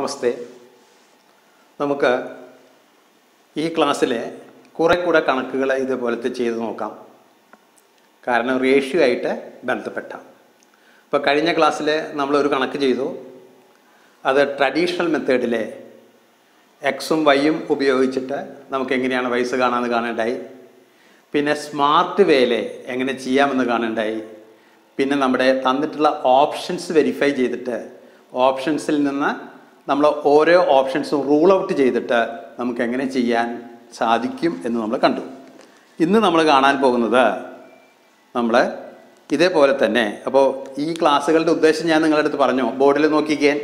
നമസ്തേ നമുക്ക് ഈ ക്ലാസ്സിലെ കുറെ കൂടെ കണക്കുകൾ ഇതുപോലത്തെ ചെയ്ത് നോക്കാം കാരണം റേഷ്യോ ആയിട്ട് ബന്ധപ്പെട്ട ഇപ്പോൾ കഴിഞ്ഞ ക്ലാസ്സിൽ നമ്മളൊരു കണക്ക് ചെയ്തു അത് ട്രഡീഷണൽ മെത്തേഡിലെ എക്സും വൈയും ഉപയോഗിച്ചിട്ട് നമുക്ക് എങ്ങനെയാണ് വയസ്സ് കാണാമെന്ന് കാണേണ്ടായി പിന്നെ സ്മാർട്ട് വേയിലെ എങ്ങനെ ചെയ്യാമെന്ന് കാണേണ്ടായി പിന്നെ നമ്മുടെ തന്നിട്ടുള്ള ഓപ്ഷൻസ് വെരിഫൈ ചെയ്തിട്ട് ഓപ്ഷൻസിൽ നിന്ന് നമ്മൾ ഓരോ ഓപ്ഷൻസും റൂൾ ഔട്ട് ചെയ്തിട്ട് നമുക്ക് എങ്ങനെ ചെയ്യാൻ സാധിക്കും എന്ന് നമ്മൾ കണ്ടു ഇന്ന് നമ്മൾ കാണാൻ പോകുന്നത് നമ്മൾ ഇതേപോലെ തന്നെ അപ്പോൾ ഈ ക്ലാസ്സുകളുടെ ഉദ്ദേശം ഞാൻ നിങ്ങളുടെ അടുത്ത് പറഞ്ഞു ബോർഡിൽ നോക്കിക്കേ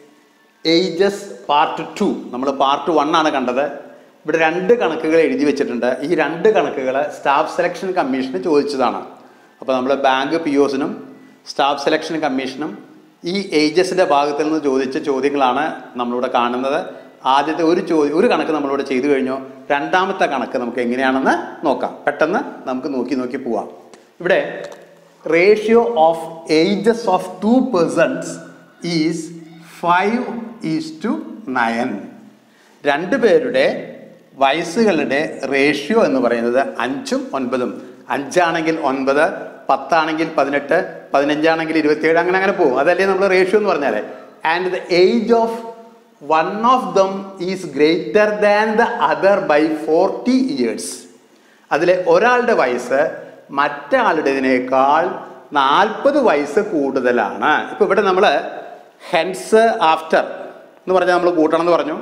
ഏജസ് പാർട്ട് ടു നമ്മൾ പാർട്ട് വൺ ആണ് കണ്ടത് ഇവിടെ രണ്ട് കണക്കുകൾ എഴുതി വെച്ചിട്ടുണ്ട് ഈ രണ്ട് കണക്കുകൾ സ്റ്റാഫ് സെലക്ഷൻ കമ്മീഷന് ചോദിച്ചതാണ് അപ്പോൾ നമ്മൾ ബാങ്ക് പി ഒസിനും സ്റ്റാഫ് സെലക്ഷൻ കമ്മീഷനും ഈ ഏജസിൻ്റെ ഭാഗത്ത് നിന്ന് ചോദിച്ച ചോദ്യങ്ങളാണ് നമ്മളിവിടെ കാണുന്നത് ആദ്യത്തെ ഒരു ചോദ്യം ഒരു കണക്ക് നമ്മളിവിടെ ചെയ്തു കഴിഞ്ഞു രണ്ടാമത്തെ കണക്ക് നമുക്ക് എങ്ങനെയാണെന്ന് നോക്കാം പെട്ടെന്ന് നമുക്ക് നോക്കി നോക്കി പോവാം ഇവിടെ ratio of ages of two persons is five is to nine രണ്ട് പേരുടെ വയസ്സുകളുടെ റേഷ്യോ എന്ന് പറയുന്നത് അഞ്ചും ഒൻപതും അഞ്ചാണെങ്കിൽ ഒൻപത് പത്താണെങ്കിൽ പതിനെട്ട് പതിനഞ്ചാണെങ്കിൽ ഇരുപത്തിയേഴ് അങ്ങനെ അങ്ങനെ പോകും അതല്ലേ നമ്മൾ റേഷ്യോ എന്ന് പറഞ്ഞാൽ and the age of one of them is greater than the other by forty years അതിലെ ഒരാളുടെ വയസ്സ് മറ്റാളുടേതിനേക്കാൾ നാൽപ്പത് വയസ്സ് കൂടുതലാണ് ഇപ്പൊ ഇവിടെ നമ്മൾ ഹെൻസ് ആഫ്റ്റർ എന്ന് പറഞ്ഞാൽ നമ്മൾ കൂട്ടണം എന്ന് പറഞ്ഞു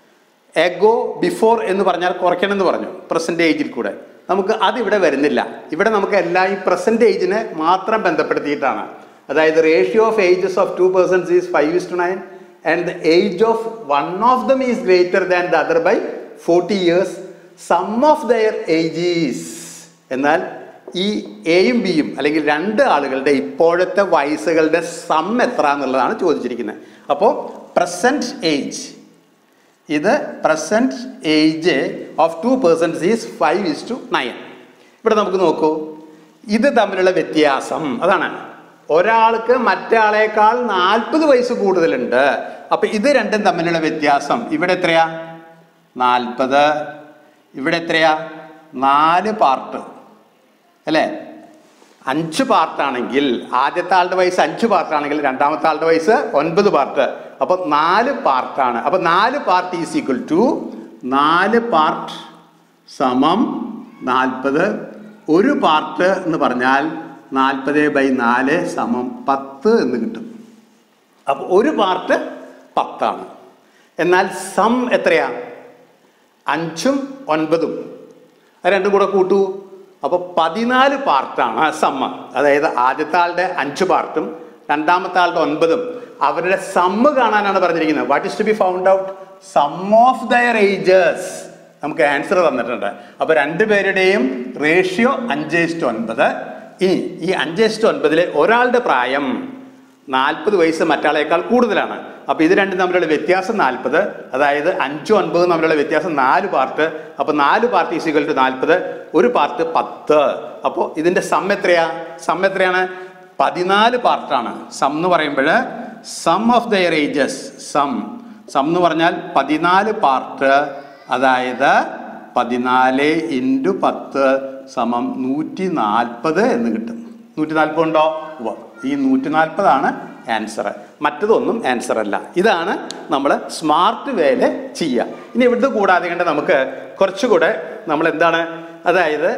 എഗോ ബിഫോർ എന്ന് പറഞ്ഞാൽ കുറയ്ക്കണം എന്ന് പറഞ്ഞു പ്രസന്റ് ഏജിൽ കൂടെ നമുക്ക് അത് ഇവിടെ വരുന്നില്ല ഇവിടെ നമുക്ക് എല്ലാ ഈ പ്രസന്റ് ഏജിനെ മാത്രം ബന്ധപ്പെടുത്തിയിട്ടാണ് അതായത് ratio of ages of two persons is five is to nine and the age of one of them is greater than the other by forty years sum of their ages എന്നാൽ ഈ എയും ബിയും അല്ലെങ്കിൽ രണ്ട് ആളുകളുടെ ഇപ്പോഴത്തെ വയസ്സുകളുടെ സം എത്ര എന്നുള്ളതാണ് ചോദിച്ചിരിക്കുന്നത് അപ്പോൾ പ്രസന്റ് ഏജ് ഇത് present age of two persons is five is to nine ഇവിടെ നമുക്ക് നോക്കൂ ഇത് തമ്മിലുള്ള വ്യത്യാസം അതാണ് ഒരാൾക്ക് മറ്റാളേക്കാൾ നാൽപ്പത് വയസ്സ് കൂടുതലുണ്ട് അപ്പൊ ഇത് രണ്ടും തമ്മിലുള്ള വ്യത്യാസം ഇവിടെ എത്രയാ നാൽപ്പത് ഇവിടെ എത്രയാ നാല് പാർട്ട് അല്ലേ അഞ്ച് പാർട്ടാണെങ്കിൽ ആദ്യത്തെ ആളുടെ വയസ്സ് അഞ്ച് പാർട്ടാണെങ്കിൽ രണ്ടാമത്തെ ആളുടെ വയസ്സ് ഒൻപത് പാർട്ട് അപ്പൊ നാല് പാർട്ടാണ് അപ്പൊ നാല് പാർട്ട് ഈസ് ഈക്വൽ ടു നാല് പാർട്ട് സമം നാൽപ്പത് ഒരു പാർട്ട് എന്ന് പറഞ്ഞാൽ നാൽപ്പത് ബൈ നാല് സമം പത്ത് എന്ന് കിട്ടും അപ്പൊ ഒരു പാർട്ട് പത്താണ് എന്നാൽ സം എത്രയാ അഞ്ചും ഒൻപതും അത് രണ്ടും കൂടെ കൂട്ടൂ അപ്പോൾ പതിനാല് പാർട്ടാണ് സമ്മ അതായത് ആദ്യത്തെ ആളുടെ അഞ്ച് പാർട്ടും രണ്ടാമത്തെ ആളുടെ ഒൻപതും അവരുടെ സമ്മ് കാണാനാണ് പറഞ്ഞിരിക്കുന്നത് what is to be found out sum of their ages നമുക്ക് ആൻസർ തന്നിട്ടുണ്ട് അപ്പൊ രണ്ടുപേരുടെയും റേഷ്യോ അഞ്ച് ഇസ്റ്റ് ഒൻപത് ഇനി ഈ അഞ്ച് ഇസ്റ്റ് ഒൻപതിലെ ഒരാളുടെ പ്രായം നാൽപ്പത് വയസ്സ് മറ്റാളേക്കാൾ കൂടുതലാണ് അപ്പൊ ഇത് രണ്ടും തമ്മിലുള്ള വ്യത്യാസം നാൽപ്പത് അതായത് അഞ്ചും ഒൻപതും തമ്മിലുള്ള വ്യത്യാസം നാല് പാർട്ട് അപ്പൊ നാല് പാർട്ട് ഈസിക്കൽ ടു നാൽപ്പത് ഒരു പാർട്ട് പത്ത് അപ്പോൾ ഇതിന്റെ സം എത്രയാ സം എത്രയാണ് പതിനാല് പാർട്ടാണ് സം എന്ന് പറയുമ്പോൾ sum of their ages sum sum എന്ന് പറഞ്ഞാൽ പതിനാല് പാർട്ട് അതായത് പതിനാല് ഇൻറ്റു പത്ത് സമം നൂറ്റി നാൽപ്പത് എന്ന് കിട്ടും നൂറ്റി നാൽപ്പത് ഉണ്ടോ ഉവ്വ്. ഈ നൂറ്റി നാൽപ്പതാണ് ആൻസർ മറ്റതൊന്നും ആൻസർ അല്ല ഇതാണ് നമ്മൾ സ്മാർട്ട് വേല് ചെയ്യുക ഇനി ഇവിടുത്തെ കൂടാതെ കണ്ട് നമുക്ക് കുറച്ചുകൂടെ നമ്മൾ എന്താണ് അതായത്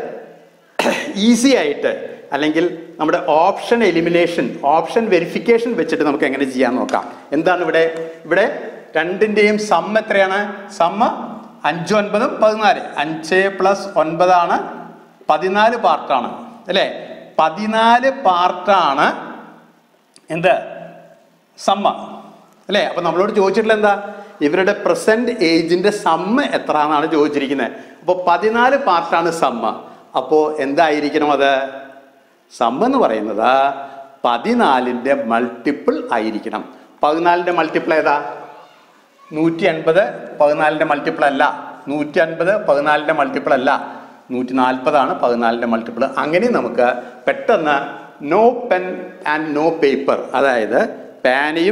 ഈസി ആയിട്ട് അല്ലെങ്കിൽ നമ്മുടെ ഓപ്ഷൻ എലിമിനേഷൻ ഓപ്ഷൻ വെരിഫിക്കേഷൻ വെച്ചിട്ട് നമുക്ക് എങ്ങനെ ചെയ്യാൻ നോക്കാം എന്താണ് ഇവിടെ ഇവിടെ രണ്ടിൻ്റെയും സം എത്രയാണ് സമ്മ അഞ്ച് ഒൻപതും പതിനാല് അഞ്ച് പ്ലസ് ഒൻപതാണ് പതിനാല് പാർട്ടാണ് അല്ലേ പതിനാല് പാർട്ടാണ് എന്ത് സമ്മ അല്ലേ അപ്പൊ നമ്മളോട് ചോദിച്ചിട്ടുള്ള എന്താ ഇവരുടെ പ്രസന്റ് ഏജിന്റെ സമ്മ എത്ര എന്നാണ് ചോദിച്ചിരിക്കുന്നത് അപ്പോൾ പതിനാല് പാർട്ടാണ് സമ്മ അപ്പോൾ എന്തായിരിക്കണം അത് സമ്മ എന്ന് പറയുന്നത് പതിനാലിന്റെ മൾട്ടിപ്പിൾ ആയിരിക്കണം പതിനാലിന്റെ മൾട്ടിപ്പിൾ ഏതാ നൂറ്റി അൻപത് പതിനാലിന്റെ മൾട്ടിപ്പിൾ അല്ല നൂറ്റി അൻപത് പതിനാലിന്റെ മൾട്ടിപ്പിൾ അല്ല നൂറ്റി നാൽപ്പതാണ് പതിനാലിന്റെ മൾട്ടിപ്പിൾ അങ്ങനെ നമുക്ക് പെട്ടെന്ന് no pen and no paper അതായത് പേനയും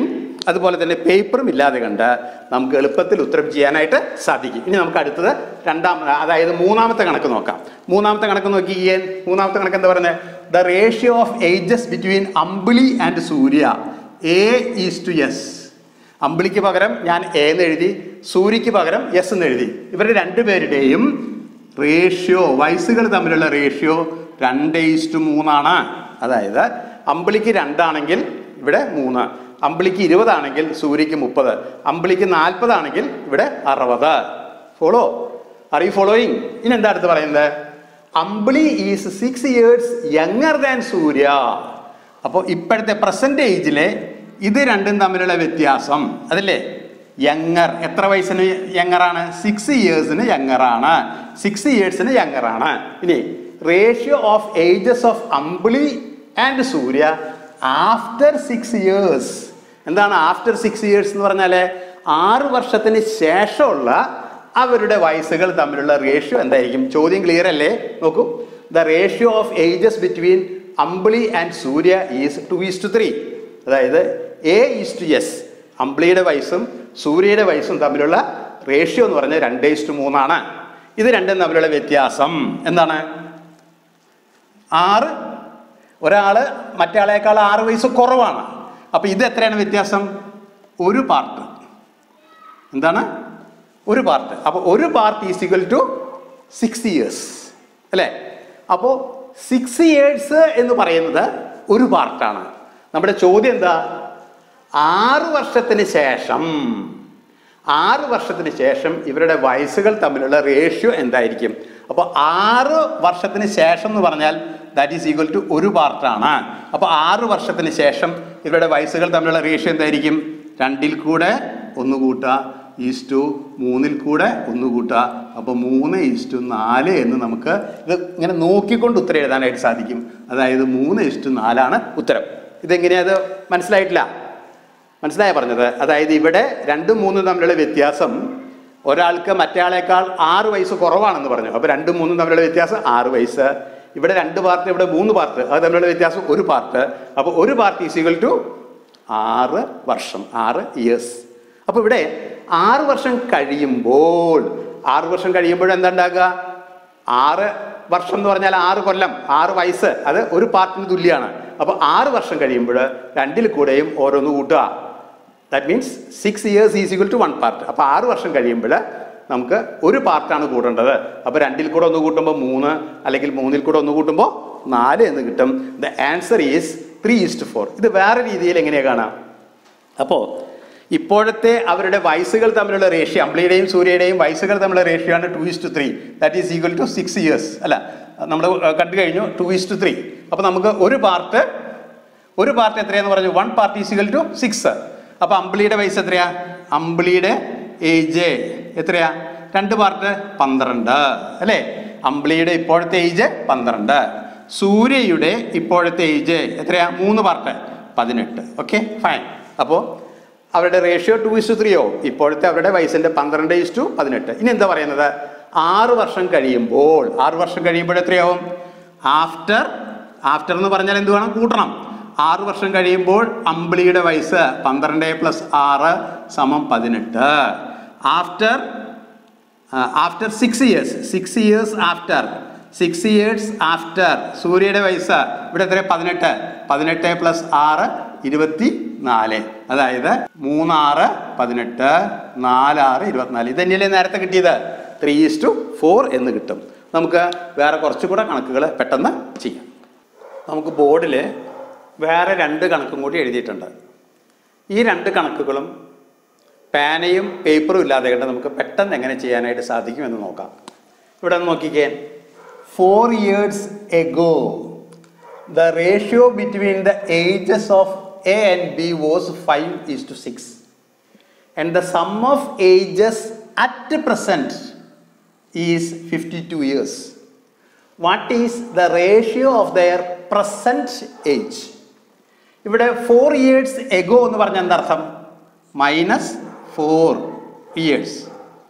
അതുപോലെ തന്നെ പേപ്പറും ഇല്ലാതെ കണ്ട് നമുക്ക് എളുപ്പത്തിൽ ഉത്തരം ചെയ്യാനായിട്ട് സാധിക്കും ഇനി നമുക്ക് അടുത്തത് രണ്ടാം അതായത് മൂന്നാമത്തെ കണക്ക് നോക്കാം മൂന്നാമത്തെ കണക്ക് നോക്കി ഈ മൂന്നാമത്തെ കണക്ക് എന്താ പറയുന്നത് the ratio of ages between Ambili and Surya A is to S അമ്പിളിക്ക് പകരം ഞാൻ എ എന്ന് എഴുതി സൂര്യക്ക് പകരം എസ് എന്ന് എഴുതി ഇവരുടെ രണ്ടുപേരുടെയും റേഷ്യോ വയസ്സുകൾ തമ്മിലുള്ള റേഷ്യോ രണ്ട് ഈസ്റ്റ് മൂന്നാണ് അതായത് അമ്പിളിക്ക് രണ്ടാണെങ്കിൽ ഇവിടെ മൂന്ന് അമ്പിളിക്ക് ഇരുപതാണെങ്കിൽ സൂര്യക്ക് മുപ്പത് അമ്പിളിക്ക് നാൽപ്പതാണെങ്കിൽ ഇവിടെ അറുപത് ഫോളോ ആർ യു ഫോളോയിങ് ഇനി എന്താ അടുത്ത് പറയുന്നത് Ambili is six years younger than Surya അപ്പോൾ ഇപ്പോഴത്തെ പ്രസന്റ് ഏജിലെ ഇത് രണ്ടും തമ്മിലുള്ള വ്യത്യാസം അതല്ലേ യങ്ങർ എത്ര വയസ്സിന് യങ്ങറാണ് സിക്സ് ഇയേഴ്സിന് യങ്ങറാണ് സിക്സ് ഇയേഴ്സിന് യങ്ങറാണ് ഇനി ratio of ages of Ambili and Surya after six years എന്താണ് ആഫ്റ്റർ സിക്സ് ഇയേഴ്സ് എന്ന് പറഞ്ഞാൽ ആറ് വർഷത്തിന് ശേഷമുള്ള അവരുടെ വയസ്സുകൾ തമ്മിലുള്ള റേഷ്യോ എന്തായിരിക്കും ചോദ്യം ക്ലിയർ അല്ലേ നോക്കൂ the ratio of ages between Ambili and Surya is two is to three അതായത് എ ഈസ് ടു എസ് അമ്പിളിയുടെ വയസ്സും സൂര്യയുടെ വയസ്സും തമ്മിലുള്ള റേഷ്യോ എന്ന് പറഞ്ഞാൽ രണ്ട് ഈസ് ടു മൂന്നാണ് ഇത് രണ്ടും തമ്മിലുള്ള വ്യത്യാസം എന്താണ് ആറ് ഒരാള് മറ്റേ ആറ് വയസ്സ് കുറവാണ് അപ്പൊ ഇത് എത്രയാണ് വ്യത്യാസം ഒരു പാർട്ട് എന്താണ് ഒരു പാർട്ട് അപ്പോൾ ഒരു part is equal to six years അല്ലേ അപ്പോൾ സിക്സ് ഇയേഴ്സ് എന്ന് പറയുന്നത് ഒരു പാർട്ടാണ് നമ്മുടെ ചോദ്യം എന്താ ആറ് വർഷത്തിന് ശേഷം ആറ് വർഷത്തിന് ശേഷം ഇവരുടെ വയസ്സുകൾ തമ്മിലുള്ള റേഷ്യോ എന്തായിരിക്കും അപ്പോൾ ആറ് വർഷത്തിന് ശേഷം എന്ന് പറഞ്ഞാൽ ദാറ്റ് ഈസ് ഈക്വൽ ടു ഒരു പാർട്ടാണ് അപ്പോൾ ആറ് വർഷത്തിന് ശേഷം ഇവരുടെ വയസ്സുകൾ തമ്മിലുള്ള റേഷ്യോ എന്തായിരിക്കും രണ്ടിൽ കൂടെ ഒന്ന് കൂട്ടുക ഈസ്റ്റു മൂന്നിൽ കൂടെ ഒന്ന് കൂട്ടുക അപ്പോൾ മൂന്ന് ഈസ്റ്റു നാല് എന്ന് നമുക്ക് ഇത് ഇങ്ങനെ നോക്കിക്കൊണ്ട് ഉത്തരം എഴുതാനായിട്ട് സാധിക്കും അതായത് മൂന്ന് ഈസ്റ്റു നാലാണ് ഉത്തരം ഇതെങ്ങനെയാ അത് മനസ്സിലായിട്ടില്ല മനസ്സിലായ പറഞ്ഞത് അതായത് ഇവിടെ രണ്ടും മൂന്നും തമ്മിലുള്ള വ്യത്യാസം ഒരാൾക്ക് മറ്റേയാളേക്കാൾ ആറ് വയസ്സ് കുറവാണെന്ന് പറഞ്ഞു അപ്പോൾ രണ്ടും മൂന്നും തമ്മിലുള്ള വ്യത്യാസം ആറ് വയസ്സ് ഇവിടെ രണ്ട് പാർട്ട് ഇവിടെ മൂന്ന് പാർട്ട് അത് തമ്മിലുള്ള വ്യത്യാസം ഒരു പാർട്ട് അപ്പോൾ ഒരു പാർട്ട് ഈസികൾ ടു ആറ് വർഷം ആറ് ഇയേഴ്സ് അപ്പോൾ ഇവിടെ ആറ് വർഷം കഴിയുമ്പോൾ ആറ് വർഷം കഴിയുമ്പോൾ എന്താ ഉണ്ടാകുക ആറ് വർഷം എന്ന് പറഞ്ഞാൽ ആറ് കൊല്ലം ആറ് വയസ്സ് അത് ഒരു പാർട്ടിന് തുല്യമാണ് അപ്പോൾ ആറ് വർഷം കഴിയുമ്പോൾ രണ്ടിൽ കൂടെയും ഓരോന്ന് കൂട്ടുക that means six years is equal to one part അപ്പോൾ ആറ് വർഷം കഴിയുമ്പോൾ നമുക്ക് ഒരു പാർട്ടാണ് കൂട്ടേണ്ടത് അപ്പോൾ രണ്ടിൽ കൂടെ ഒന്ന് കൂട്ടുമ്പോൾ മൂന്ന് അല്ലെങ്കിൽ മൂന്നിൽ കൂടെ ഒന്ന് കൂട്ടുമ്പോൾ നാല് എന്ന് കിട്ടും the answer is three is to four ഇത് വേറെ രീതിയിൽ എങ്ങനെയാണ് കാണാം അപ്പോൾ ഇപ്പോഴത്തെ അവരുടെ വയസ്സുകൾ തമ്മിലുള്ള റേഷ്യോ അമ്പിളിയുടെയും സൂര്യയുടെയും വയസ്സുകൾ തമ്മിലുള്ള റേഷ്യോ ആണ് two is to three that is equal to six years അല്ല നമ്മൾ കണ്ടു കഴിഞ്ഞു ടു ഈസ് ടു ത്രീ അപ്പോൾ നമുക്ക് ഒരു പാർട്ട് ഒരു പാർട്ട് എത്രയാന്ന് പറഞ്ഞു one part is equal to six അപ്പോൾ അമ്പിളിയുടെ വയസ്സ് എത്രയാ അമ്പിളിയുടെ ഏജ് എത്രയാ രണ്ട് പാർട്ട് പന്ത്രണ്ട് അല്ലേ അമ്പിളിയുടെ ഇപ്പോഴത്തെ ഏജ് പന്ത്രണ്ട് സൂര്യയുടെ ഇപ്പോഴത്തെ ഏജ് എത്രയാ മൂന്ന് പാർട്ട് പതിനെട്ട് ഓക്കെ ഫൈൻ അപ്പോൾ അവരുടെ റേഷ്യോ ടു ഇസ് ടു ത്രീയോ ഇപ്പോഴത്തെ അവരുടെ വയസ്സിന്റെ പന്ത്രണ്ട് ഇസ് ടു പതിനെട്ട് ഇനി എന്താ പറയുന്നത് ആറ് വർഷം കഴിയുമ്പോൾ ആറ് വർഷം കഴിയുമ്പോൾ എത്രയാവും ആഫ്റ്റർ ആഫ്റ്റർ എന്ന് പറഞ്ഞാൽ എന്ത് വേണം കൂട്ടണം ആറ് വർഷം കഴിയുമ്പോൾ അമ്പിളിയുടെ വയസ്സ് പന്ത്രണ്ട് പ്ലസ് ആറ് സമം പതിനെട്ട് after after six years six years after six years after സൂര്യയുടെ വയസ്സ് ഇവിടെ എത്ര പതിനെട്ട് പതിനെട്ട് പ്ലസ് ആറ് ഇരുപത്തി നാല് അതായത് മൂന്നാറ് പതിനെട്ട് നാലാറ് ഇരുപത്തിനാല് ഇത് തന്നെയല്ലേ നേരത്തെ കിട്ടിയത് ത്രീ ഈസ് ടു ഫോർ എന്ന് കിട്ടും നമുക്ക് വേറെ കുറച്ചുകൂടെ കണക്കുകൾ പെട്ടെന്ന് ചെയ്യാം നമുക്ക് ബോർഡിൽ വേറെ രണ്ട് കണക്കും കൂടി എഴുതിയിട്ടുണ്ട് ഈ രണ്ട് കണക്കുകളും പേനയും പേപ്പറും ഇല്ലാതെ കണ്ട് നമുക്ക് പെട്ടെന്ന് എങ്ങനെ ചെയ്യാനായിട്ട് സാധിക്കുമെന്ന് നോക്കാം ഇവിടെ ഒന്ന് നോക്കിക്കേ four years ago the ratio between the ages of A and B was five is to six and the sum of ages at present is fifty two years what is the ratio of their present age ഇവിടെ four years ago എന്ന് പറഞ്ഞ എന്താർത്ഥം minus four years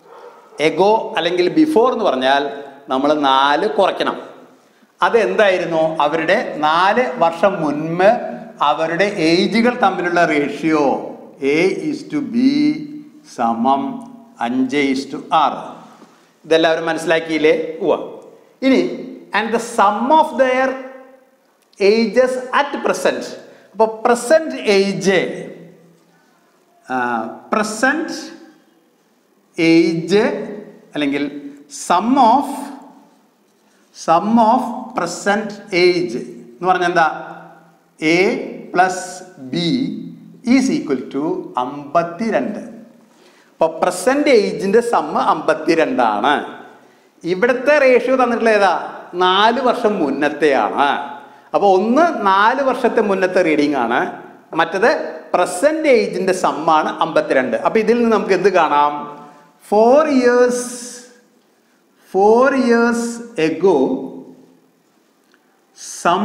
ago അല്ലെങ്കിൽ before എന്ന് പറഞ്ഞാൽ നമ്മൾ നാല് കുറയ്ക്കണം അതെന്തായിരുന്നു അവരുടെ നാല് വർഷം മുൻപ് അവരുടെ ഏജുകൾ തമ്മിലുള്ള ratio A is to B സമം അഞ്ച് ഈസ് ടു ആറ് ഇതെല്ലാവരും മനസ്സിലാക്കിയില്ലേ ഉവ ഇനി and the sum of their ages at present അപ്പോൾ പ്രസൻറ്റ് ഏജ് പ്രസൻറ്റ് ഏജ് അല്ലെങ്കിൽ sum of sum of present age എന്ന് പറഞ്ഞാൽ എന്താ A plus B is equal to അമ്പത്തിരണ്ട് അപ്പോൾ പ്രസൻറ്റ് ഏജിൻ്റെ സമ്മ് അമ്പത്തിരണ്ടാണ് ഇവിടുത്തെ റേഷ്യോ തന്നിട്ടുള്ള ഏതാ നാല് വർഷം മുന്നത്തെയാണ് അപ്പോൾ ഒന്ന് നാല് വർഷത്തെ മുന്നത്തെ റീഡിംഗ് ആണ് മറ്റത് പ്രസൻറ്റ് ഏജിൻ്റെ സമ്മാണ് അമ്പത്തിരണ്ട് അപ്പോൾ ഇതിൽ നിന്ന് നമുക്ക് എന്ത് കാണാം four years four years ago sum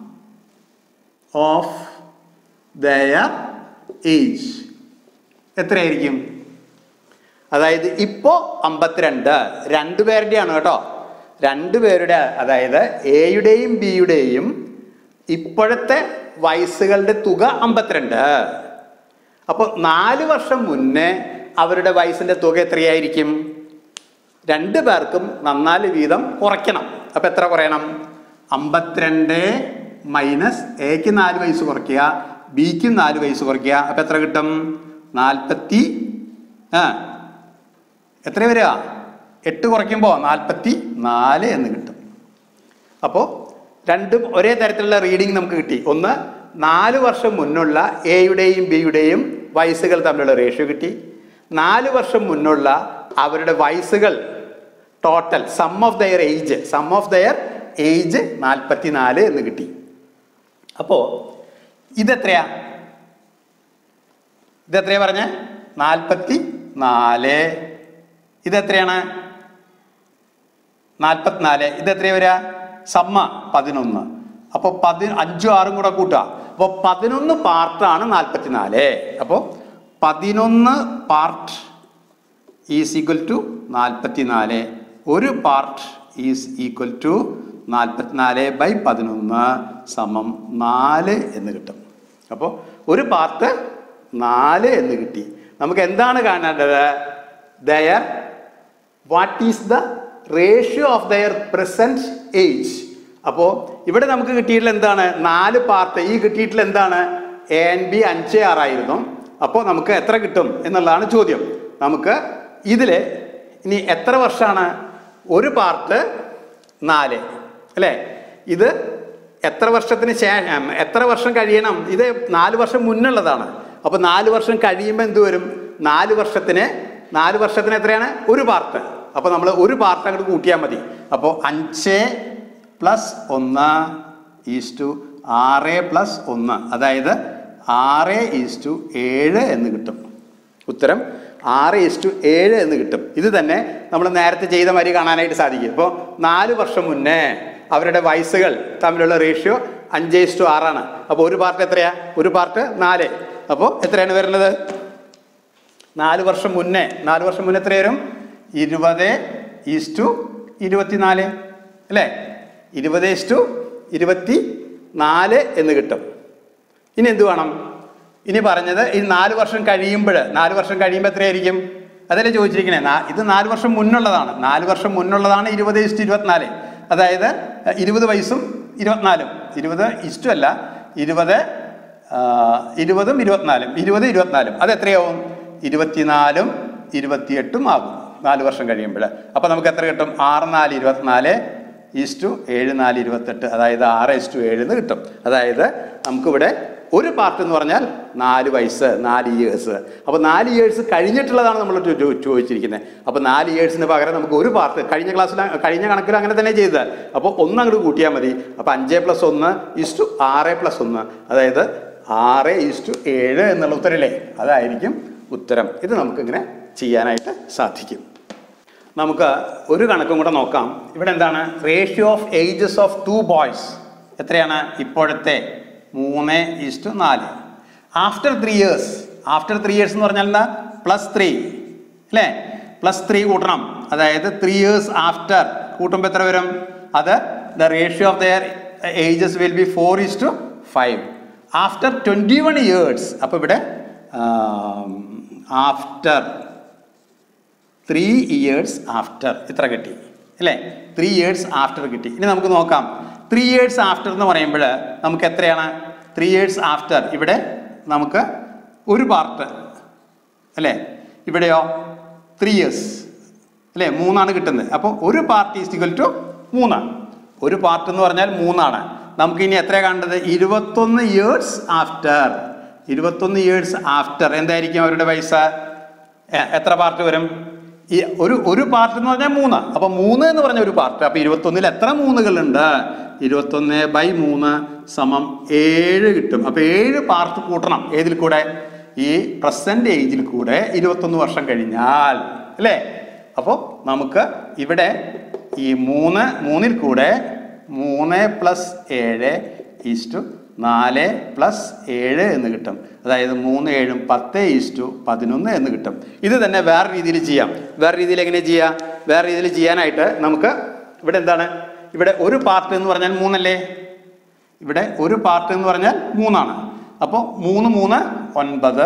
of their age എത്രയായിരിക്കും അതായത് ഇപ്പോൾ അമ്പത്തിരണ്ട് രണ്ടുപേരുടെയാണ് കേട്ടോ രണ്ടുപേരുടെ അതായത് എയുടെയും ബിയുടെയും ഇപ്പോഴത്തെ വയസ്സുകളുടെ തുക അമ്പത്തിരണ്ട് അപ്പോൾ നാല് വർഷം മുന്നേ അവരുടെ വയസ്സിൻ്റെ തുക എത്രയായിരിക്കും രണ്ട് പേർക്കും നന്നാല് വീതം കുറയ്ക്കണം അപ്പം എത്ര കുറയണം അമ്പത്തിരണ്ട് മൈനസ് എക്ക് നാല് വയസ്സ് കുറയ്ക്കുക ബിക്കും നാല് വയസ്സ് കുറയ്ക്കുക അപ്പം എത്ര കിട്ടും നാൽപ്പത്തി ആ എത്ര വരിക എട്ട് കുറയ്ക്കുമ്പോൾ നാൽപ്പത്തി നാല് എന്ന് കിട്ടും അപ്പോൾ രണ്ടും ഒരേ തരത്തിലുള്ള റീഡിംഗ് നമുക്ക് കിട്ടി ഒന്ന് നാല് വർഷം മുന്നുള്ള എയുടെയും ബിയുടെയും വയസ്സുകൾ തമ്മിലുള്ള റേഷ്യോ കിട്ടി നാല് വർഷം മുന്നുള്ള അവരുടെ വയസ്സുകൾ total sum of their age sum of their age നാൽപ്പത്തി നാല് എന്ന് കിട്ടി അപ്പോൾ ഇതെത്രയാ ഇതെത്രയാ പറഞ്ഞേ നാൽപ്പത്തി നാല് ഇതെത്രയാണ് നാൽപ്പത്തിനാല് ഇതെത്രയാ വരിക സമ്മ പതിനൊന്ന് അപ്പോൾ പതി അഞ്ചും ആറും കൂടെ കൂട്ടുക അപ്പോൾ പതിനൊന്ന് പാർട്ടാണ് നാൽപ്പത്തിനാല് അപ്പോൾ പതിനൊന്ന് പാർട്ട് ഈസ് ഈക്വൽ ടു നാൽപ്പത്തിനാല് ഒരു പാർട്ട് ഈസ് ഈക്വൽ ടു നാൽപ്പത്തിനാല് ബൈ പതിനൊന്ന് സമം നാല് എന്ന് കിട്ടും അപ്പോൾ ഒരു പാർട്ട് നാല് എന്ന് കിട്ടി നമുക്ക് എന്താണ് കാണേണ്ടത് their what is the ratio of their present age അപ്പോൾ ഇവിടെ നമുക്ക് കിട്ടിയിട്ടുള്ള എന്താണ് നാല് പാർട്ട് ഈ കിട്ടിയിട്ടുള്ള എന്താണ് എ എൻ ബി അഞ്ച് ആറായിരുന്നു അപ്പോൾ നമുക്ക് എത്ര കിട്ടും എന്നുള്ളതാണ് ചോദ്യം നമുക്ക് ഇതിൽ ഇനി എത്ര വർഷമാണ് ഒരു പാർട്ട് നാല് അല്ലേ ഇത് എത്ര വർഷത്തിന് ശേഷം എത്ര വർഷം കഴിയണം ഇത് നാല് വർഷം മുന്നുള്ളതാണ് അപ്പോൾ നാല് വർഷം കഴിയുമ്പോൾ എന്ത് വരും നാല് വർഷത്തിന് നാല് വർഷത്തിന് എത്രയാണ് ഒരു പാർട്ട് അപ്പോൾ നമ്മൾ ഒരു പാർട്ട് അങ്ങോട്ട് കൂട്ടിയാൽ മതി അപ്പോൾ അഞ്ച് പ്ലസ് ഒന്ന് ഈസ് ടു ആറ് പ്ലസ് ഒന്ന് അതായത് ആറ് ഈസ് ടു ഏഴ് എന്ന് കിട്ടും ഉത്തരം ആറ് ഈസ് ടു ഏഴ് എന്ന് കിട്ടും ഇത് തന്നെ നമ്മൾ നേരത്തെ ചെയ്ത മാതിരി കാണാനായിട്ട് സാധിക്കും ഇപ്പോൾ നാല് വർഷം മുന്നേ അവരുടെ വയസ്സുകൾ തമ്മിലുള്ള റേഷ്യോ അഞ്ച് ഈസ് ടു ആറാണ് അപ്പോൾ ഒരു പാർട്ട് എത്രയാ ഒരു പാർട്ട് നാല് അപ്പോൾ എത്രയാണ് വരുന്നത് നാല് വർഷം മുന്നേ നാല് വർഷം മുന്നേ എത്ര വരും ഇരുപത് ഈസ് ടു ഇരുപത്തിനാല് അല്ലേ ഇരുപത് ഈസ് ടു ഇരുപത്തി നാല് എന്ന് കിട്ടും ഇനി എന്ത് വേണം ഇനി പറഞ്ഞത് ഈ നാല് വർഷം കഴിയുമ്പോൾ നാല് വർഷം കഴിയുമ്പോൾ എത്രയായിരിക്കും അതല്ലേ ചോദിച്ചിരിക്കണേ നാ- ഇത് നാല് വർഷം മുന്നുള്ളതാണ് നാല് വർഷം മുന്നുള്ളതാണ് ഇരുപത് ഇസ്റ്റു ഇരുപത്തിനാല് അതായത് അഹ്, ഇരുപത് വയസ്സും ഇരുപത്തിനാലും ഇരുപത് ഇസ്റ്റു അല്ല ഇരുപത് ആ, ഇരുപതും ഇരുപത്തിനാലും ഇരുപത് ഇരുപത്തിനാലും അത് എത്രയാവും ഇരുപത്തിനാലും ഇരുപത്തിയെട്ടും ആകും നാല് വർഷം കഴിയുമ്പോൾ അപ്പോൾ നമുക്ക് എത്ര കിട്ടും ആറ് നാല് ഇരുപത്തിനാല് ഈസ്റ്റു ഏഴ് നാല് ഇരുപത്തെട്ട് അതായത് ആറ് ഈസ്റ്റു ഏഴ് എന്ന് കിട്ടും അതായത് നമുക്കിവിടെ ഒരു പാർട്ട് എന്ന് പറഞ്ഞാൽ നാല് വയസ്സ് നാല് ഇയേഴ്സ് അപ്പോൾ നാല് ഇയേഴ്സ് കഴിഞ്ഞിട്ടുള്ളതാണ് നമ്മൾ ചോ- ചോ- ചോദിച്ചിരിക്കുന്നത് അപ്പോൾ നാല് ഇയേഴ്സിന് പകരം നമുക്ക് ഒരു പാർട്ട് കഴിഞ്ഞ ക്ലാസ്സിൽ കഴിഞ്ഞ കണക്കിൽ അങ്ങനെ തന്നെ ചെയ്തത് അപ്പോൾ ഒന്ന് അങ്ങോട്ട് കൂട്ടിയാൽ മതി അപ്പോൾ അഞ്ച് പ്ലസ് ഒന്ന് ഈസ്റ്റു ആറ് പ്ലസ് ഒന്ന് അതായത് ആറ് ഈസ്റ്റു ഏഴ് എന്നുള്ള ഉത്തരല്ലേ അതായിരിക്കും ഉത്തരം ഇത് നമുക്കിങ്ങനെ ചെയ്യാനായിട്ട് സാധിക്കും നമുക്ക് ഒരു കണക്കും കൂടെ നോക്കാം ഇവിടെ എന്താണ് ratio of ages of two boys എത്രയാണ് ഇപ്പോഴത്തെ മൂന്ന് ഈസ്റ്റു നാല് after three years after three years എന്ന് പറഞ്ഞാൽ എന്താ പ്ലസ് ത്രീ അല്ലേ പ്ലസ് ത്രീ കൂട്ടണം അതായത് ത്രീ ഇയേഴ്സ് ആഫ്റ്റർ കൂട്ടുമ്പോൾ എത്ര വരും അത് the ratio of their ages will be four is to five after twenty one years അപ്പോൾ ഇവിടെ ആഫ്റ്റർ ത്രീ ഇയേഴ്സ് ആഫ്റ്റർ ഇത്ര കിട്ടി അല്ലേ ത്രീ ഇയേഴ്സ് ആഫ്റ്റർ കിട്ടി ഇനി നമുക്ക് നോക്കാം ത്രീ ഇയേഴ്സ് ആഫ്റ്റർ എന്ന് പറയുമ്പോൾ നമുക്ക് എത്രയാണ് ത്രീ ഇയേഴ്സ് ആഫ്റ്റർ ഇവിടെ നമുക്ക് ഒരു പാർട്ട് അല്ലേ ഇവിടെയോ ത്രീ ഇയേഴ്സ് അല്ലേ മൂന്നാണ് കിട്ടുന്നത് അപ്പോൾ ഒരു പാർട്ട് ഈസ് ഇക്വൽ ടു മൂന്നാണ് ഒരു പാർട്ട് എന്ന് പറഞ്ഞാൽ മൂന്നാണ് നമുക്ക് ഇനി എത്ര കണ്ടത് ഇരുപത്തൊന്ന് ഇയേഴ്സ് ആഫ്റ്റർ ഇരുപത്തൊന്ന് ഇയേഴ്സ് ആഫ്റ്റർ എന്തായിരിക്കും അവരുടെ വയസ്സ് എ- എത്ര പാർട്ട് വരും ഈ ഒരു ഒരു പാർട്ട് എന്ന് പറഞ്ഞാൽ മൂന്ന് അപ്പൊ മൂന്ന് എന്ന് പറഞ്ഞ ഒരു പാർട്ട് അപ്പൊ ഇരുപത്തൊന്നിൽ എത്ര മൂന്നുകളുണ്ട് ഇരുപത്തൊന്ന് ബൈ മൂന്ന് സമം ഏഴ് കിട്ടും അപ്പൊ ഏഴ് പാർട്ട് കൂട്ടണം ഏതിൽ കൂടെ ഈ പ്രസന്റ് ഏജിൽ കൂടെ ഇരുപത്തൊന്ന് വർഷം കഴിഞ്ഞാൽ അല്ലേ അപ്പോൾ നമുക്ക് ഇവിടെ ഈ മൂന്ന് മൂന്നിൽ കൂടെ മൂന്ന് പ്ലസ് ഏഴ് ഈസ്റ്റു നാല് പ്ലസ് ഏഴ് എന്ന് കിട്ടും അതായത് മൂന്ന് ഏഴും പത്ത് ഈസ്റ്റു പതിനൊന്ന് എന്ന് കിട്ടും ഇത് തന്നെ വേറെ രീതിയിൽ ചെയ്യാം വേറെ രീതിയിൽ എങ്ങനെ ചെയ്യാം വേറെ രീതിയിൽ ചെയ്യാനായിട്ട് നമുക്ക് ഇവിടെ എന്താണ് ഇവിടെ ഒരു പാർട്ട് എന്ന് പറഞ്ഞാൽ മൂന്നല്ലേ ഇവിടെ ഒരു പാർട്ട് എന്ന് പറഞ്ഞാൽ മൂന്നാണ് അപ്പോൾ മൂന്ന് മൂന്ന് ഒൻപത്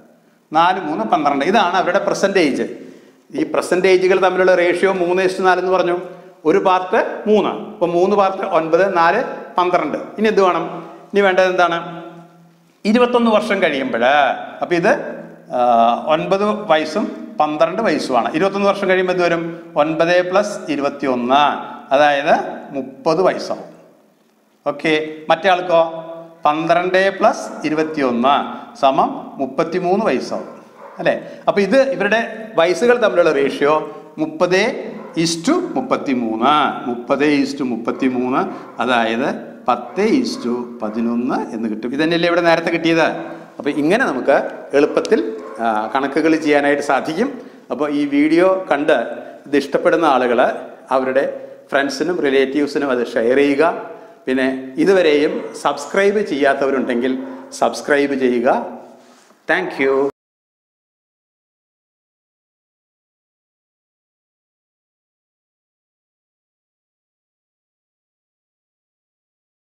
നാല് മൂന്ന് പന്ത്രണ്ട് ഇതാണ് അവരുടെ പെർസെൻറ്റേജ് ഈ പെർസെൻറ്റേജുകൾ തമ്മിലുള്ള റേഷ്യോ മൂന്ന് ഇഷ്ടം നാല് എന്ന് പറഞ്ഞു ഒരു പാർട്ട് മൂന്ന് അപ്പോൾ മൂന്ന് പാർട്ട് ഒൻപത് നാല് പന്ത്രണ്ട് ഇനി എന്ത് വേണം ഇനി വേണ്ടത് എന്താണ് ഇരുപത്തൊന്ന് വർഷം കഴിയുമ്പോൾ അപ്പം ഇത് ആ, ഒൻപത് വയസ്സും പന്ത്രണ്ട് വയസ്സുമാണ് ഇരുപത്തൊന്ന് വർഷം കഴിയുമ്പോൾ എന്ത് വരും ഒൻപത് പ്ലസ് ഇരുപത്തി ഒന്ന് അതായത് മുപ്പത് വയസ്സാവും ഓക്കെ മറ്റേ ആൾക്കോ പന്ത്രണ്ട് പ്ലസ് ഇരുപത്തി ഒന്ന് സമം മുപ്പത്തിമൂന്ന് വയസ്സാവും അല്ലേ അപ്പൊ ഇത് ഇവരുടെ വയസ്സുകൾ തമ്മിലുള്ള റേഷ്യോ മുപ്പത് ഇസ്റ്റു മുപ്പത്തി മൂന്ന് മുപ്പത് ഇസ്റ്റു മുപ്പത്തി മൂന്ന് അതായത് പത്ത് ഇസ്റ്റു പതിനൊന്ന് എന്ന് കിട്ടും ഇതന്നെയല്ലേ ഇവിടെ നേരത്തെ കിട്ടിയത് അപ്പോൾ ഇങ്ങനെ നമുക്ക് എളുപ്പത്തിൽ കണക്കുകൾ ചെയ്യാനായിട്ട് സാധിക്കും അപ്പോൾ ഈ വീഡിയോ കണ്ട് ഇത് ഇഷ്ടപ്പെടുന്ന ആളുകൾ അവരുടെ ഫ്രണ്ട്സിനും റിലേറ്റീവ്സിനും അത് ഷെയർ ചെയ്യുക പിന്നെ ഇതുവരെയും സബ്സ്ക്രൈബ് ചെയ്യാത്തവരുണ്ടെങ്കിൽ സബ്സ്ക്രൈബ് ചെയ്യുക താങ്ക്